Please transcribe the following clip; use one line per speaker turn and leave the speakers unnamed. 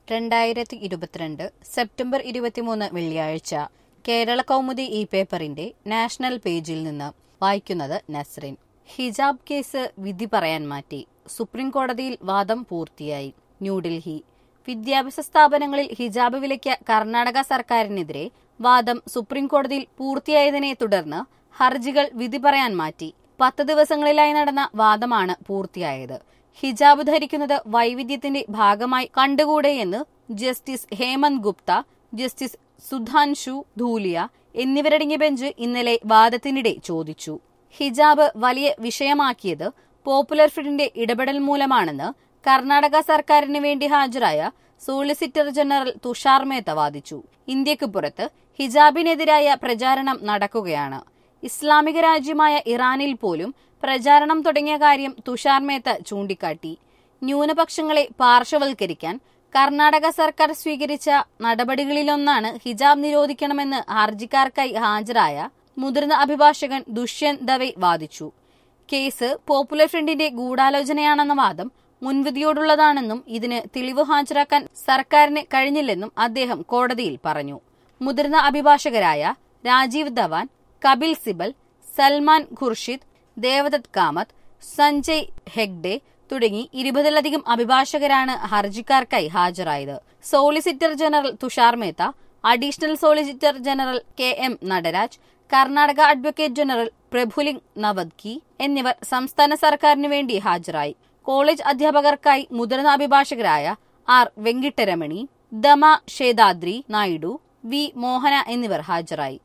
രണ്ടായിരത്തി ഇരുപത്തിരണ്ട് സെപ്റ്റംബർ ഇരുപത്തിമൂന്ന് വെള്ളിയാഴ്ച കേരള കൗമുദി ഈ പേപ്പറിന്റെ നാഷണൽ പേജിൽ നിന്ന് വായിക്കുന്നത് നസ്രിൻ ഹിജാബ് കേസ് വിധി പറയാൻ മാറ്റി സുപ്രീം കോടതിയിൽ വാദം പൂർത്തിയായി ന്യൂഡൽഹി വിദ്യാഭ്യാസ സ്ഥാപനങ്ങളിൽ ഹിജാബ് വിലയ്ക്ക് കർണാടക സർക്കാരിനെതിരെ വാദം സുപ്രീം കോടതിയിൽ പൂർത്തിയായതിനെ തുടർന്ന് ഹർജികൾ വിധി പറയാൻ മാറ്റി പത്ത് ദിവസങ്ങളിലായി നടന്ന വാദമാണ് പൂർത്തിയായത് ഹിജാബ് ധരിക്കുന്നത് വൈവിധ്യത്തിന്റെ ഭാഗമായി കണ്ടുകൂടെയെന്ന് ജസ്റ്റിസ് ഹേമന്ത് ഗുപ്ത ജസ്റ്റിസ് സുധാൻഷു ധൂലിയ എന്നിവരടങ്ങിയ ബെഞ്ച് ഇന്നലെ വാദത്തിനിടെ ചോദിച്ചു ഹിജാബ് വലിയ വിഷയമാക്കിയത് പോപ്പുലർ ഫ്രണ്ടിന്റെ ഇടപെടൽ മൂലമാണെന്ന് കർണാടക സർക്കാരിന് വേണ്ടി ഹാജരായ സോളിസിറ്റർ ജനറൽ തുഷാർ മേത്ത വാദിച്ചു ഇന്ത്യക്ക് പുറത്ത് ഹിജാബിനെതിരായ പ്രചാരണം നടക്കുകയാണ് ഇസ്ലാമിക രാജ്യമായ ഇറാനിൽ പോലും പ്രചാരണം തുടങ്ങിയ കാര്യം തുഷാർ മേത്ത ചൂണ്ടിക്കാട്ടി ന്യൂനപക്ഷങ്ങളെ പാർശ്വവൽക്കരിക്കാൻ കർണാടക സർക്കാർ സ്വീകരിച്ച നടപടികളിലൊന്നാണ് ഹിജാബ് നിരോധിക്കണമെന്ന് ഹർജിക്കാർക്കായി ഹാജരായ മുതിർന്ന അഭിഭാഷകൻ ദുഷ്യന്ത് ദവെ വാദിച്ചു കേസ് പോപ്പുലർ ഫ്രണ്ടിന്റെ ഗൂഢാലോചനയാണെന്ന വാദം മുൻവിധിയോടുള്ളതാണെന്നും ഇതിന് തെളിവ് ഹാജരാക്കാൻ സർക്കാരിന് കഴിഞ്ഞില്ലെന്നും അദ്ദേഹം കോടതിയിൽ പറഞ്ഞു മുതിർന്ന അഭിഭാഷകരായ രാജീവ് ധവാൻ കപിൽ സിബൽ സൽമാൻ ഖുർഷിദ് ദേവദത്ത് കാമത്ത് സഞ്ജയ് ഹെഗ്ഡെ തുടങ്ങി ഇരുപതിലധികം അഭിഭാഷകരാണ് ഹർജിക്കാർക്കായി ഹാജരായത് solicitor general Tushar Mehta additional solicitor general K M Nataraj Karnataka advocate general Prabhuling Navadgi എന്നിവർ സംസ്ഥാന സർക്കാരിനു വേണ്ടി ഹാജരായി കോളേജ് അധ്യാപകർക്കായി മുതിർന്ന അഭിഭാഷകരായ ആർ വെങ്കിട്ടരമണി ദമ ഷേദാദ്രി നായിഡു വി മോഹന എന്നിവർ ഹാജരായി